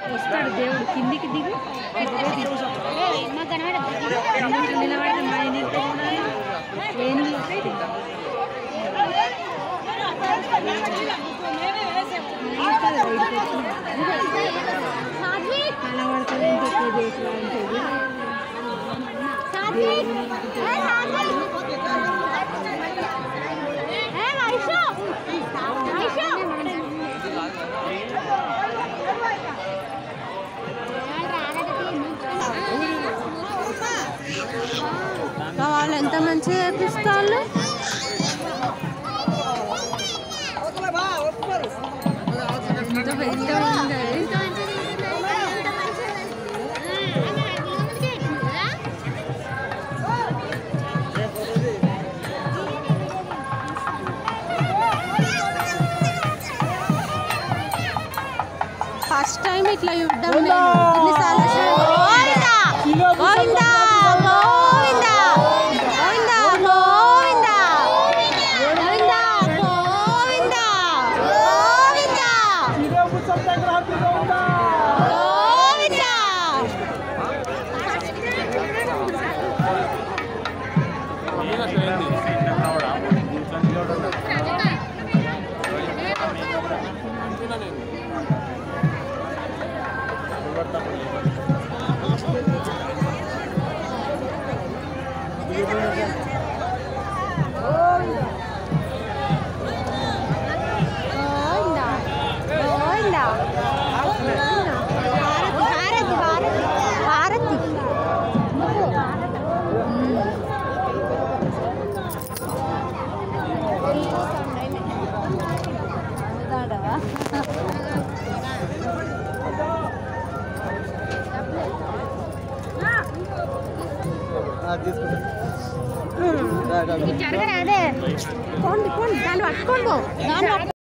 వస్తాడు దేవుడు కిందికి దిగు కిందికి నిలబడితే మా ఇంటికి ఏనుగులు వస్తాయి కనబడుతుంది ఇంకొక దేశం ఉంటుంది వాళ్ళు ఎంత మంచిగా చేపిస్తారు ఎంత పెద్ద ఉంది ఫస్ట్ టైం ఇట్లా చూడడం నేను ఎన్నిసార్లు వచ్చినా గోవిందా గోవిందా గోవిందా గోవిందా గోవిందా గోవిందా గోవిందా గోవిందా గోవిందా గోవిందా గోవిందా హారతి హారతి హారతి జరగరాదే పోండి పోండి దాన్ని పట్టుకోండి పో దాన్ని పట్టుకో